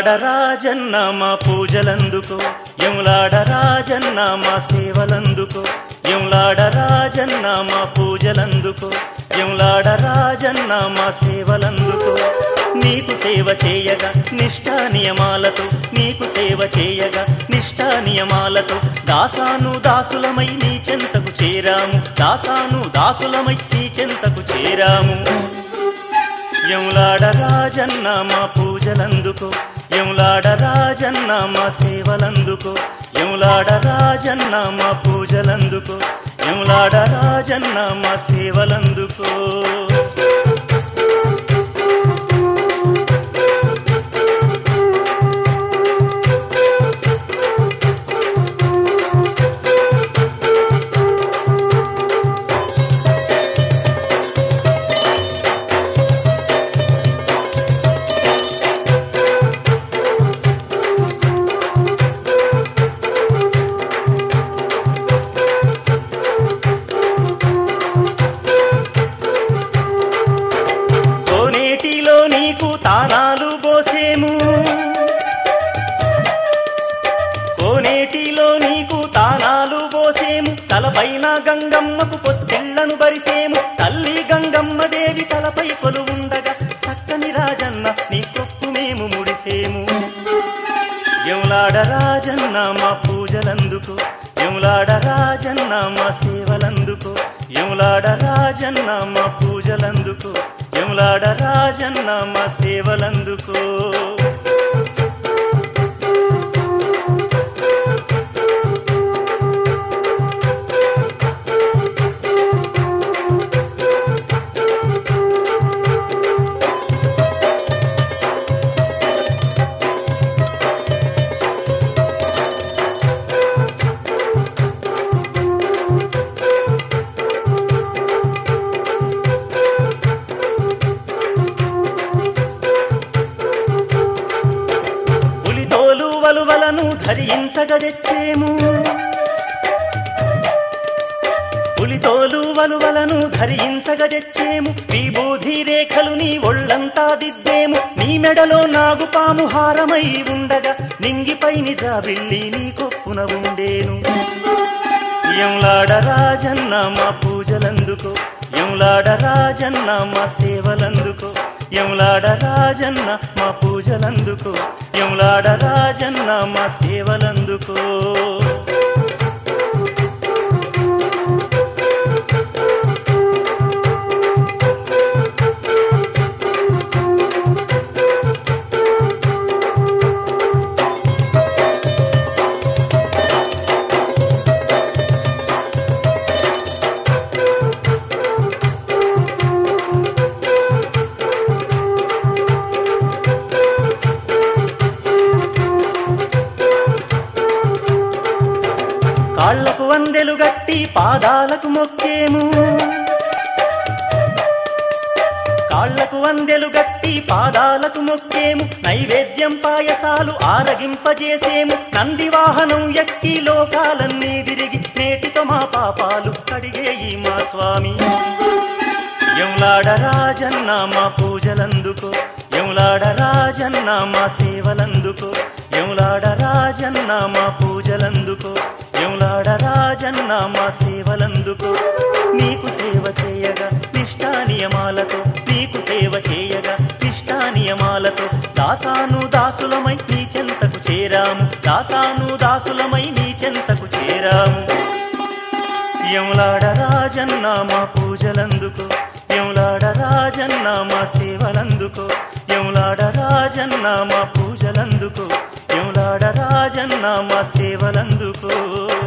యములాడ రాజన్న మా పూజలందుకో యములాడ రాజన్న మా సేవలందుకో యములాడ రాజన్న మా పూజలందుకో యములాడ రాజన్న మా సేవలందుకో నీకు సేవ చేయగా నిష్ఠా నియమాలతో నీకు సేవ చేయగా నిష్ఠా నియమాలతో దాసాను దాసులమై నీ చెంతకు చేరాము దాసాను దాసులమై నీ చెంతకు చేరాము యములాడ రాజన్న మా పూజలందుకో యములాడ రాజన్న మా సేవలందుకో యములాడ రాజన్న మా పూజలందుకో యములాడ రాజన్న మా సేవలందుకో కోనేటిలో నీకు తానాలు పోసేము కోనేటిలో నీకు తానాలు పోసేము తలపైన గంగమ్మకు పొత్తిళ్లను బరిసేము తల్లి గంగమ్మ దేవి తలపై కొలువుండగా చక్కని రాజన్న నీ కొప్పు మేము ముడిసేము యములాడ రాజన్న మా పూజలందుకో యములాడ రాజన్న మా సేవలందుకో యములాడ రాజన్న మా పూజలందుకో యములాడ రాజన్న మా సేవలందుకో పులితోలు వలువలను ధరించగ తెచ్చేము పులితోలు వలువలను ధరించగ తెచ్చేము విభూధి రేఖలు నీ ఒళ్ళంతా దిద్దేము నీ మెడలో నాగుపాము హారమై ఉండగా నింగిపై నిజాబిల్లి నీ కొప్పున ఉండేను యములాడ రాజన్న మా పూజలందుకో యములాడ రాజన్న మా సేవలందుకో యములాడ రాజన్న మా పూజలందుకో యములాడ రాజన్న మా సేవలందుకో కాళ్లకు వందెలు గట్టి పాదాలకు మొక్కేము కాళ్లకు వందెలు గట్టి పాదాలకు మొక్కేము నైవేద్యం పాయసాలు ఆరగింపజేసేము నంది వాహనం ఎక్కి లోకాలన్నీ తిరిగి నేటితో మా పాపాలు కడిగేయి మా స్వామి యములాడ రాజన్న మా పూజలందుకో యములాడ రాజన్న మా సేవలందుకో యములాడ రాజన్న మా పూజలందుకో యములాడ రాజన్న మా సేవలందుకో నీకు సేవ చేయగా నిష్ఠా నియమాలతో నీకు సేవ చేయగా నిష్ఠా నియమాలతో దాసాను దాసులమై నీ చెంతకు చేరాము దాసాను దాసులమై నీ చెంతకు చేరాము యములాడ రాజన్న మా పూజలందుకో యములాడ రాజన్న మా సేవలందుకో యములాడ రాజన్న మా పూజలందుకో యములాడ రాజన్న మా సేవలందుకో